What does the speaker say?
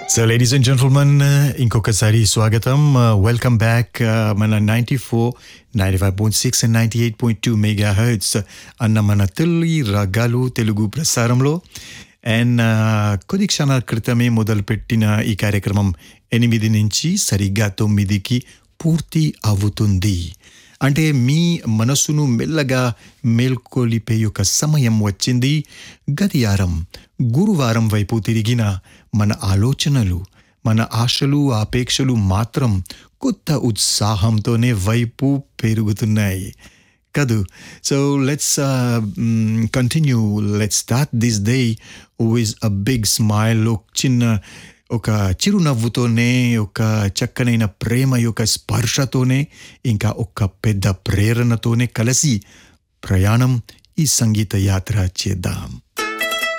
so ladies and gentlemen ఇంకొకసారి స్వాగతం welcome back మన ninety four ninety five point six and ninety eight point two megahertz అన్న మన తొలి రగాలు తెలుగు ప్రసారంలో అండ్ కొద్ది క్షణాల క్రితమే మొదలుపెట్టిన ఈ కార్యక్రమం ఎనిమిది నుంచి సరిగ్గా తొమ్మిదికి పూర్తి అవుతుంది అంటే మీ మనసును మెల్లగా మేల్కొలిపే యొక్క సమయం వచ్చింది గదియారం గురువారం వైపు తిరిగిన మన ఆలోచనలు మన ఆశలు ఆపేక్షలు మాత్రం కొత్త ఉత్సాహంతోనే వైపు పెరుగుతున్నాయి కదూ so let's continue let's start this day with a big smile చిన్న ఒక చిరునవ్వుతోనే ఒక చక్కనైన ప్రేమ యొక్క స్పర్శతోనే ఇంకా ఒక పెద్ద ప్రేరణతోనే కలిసి ప్రయాణం ఈ సంగీత యాత్ర చేద్దాం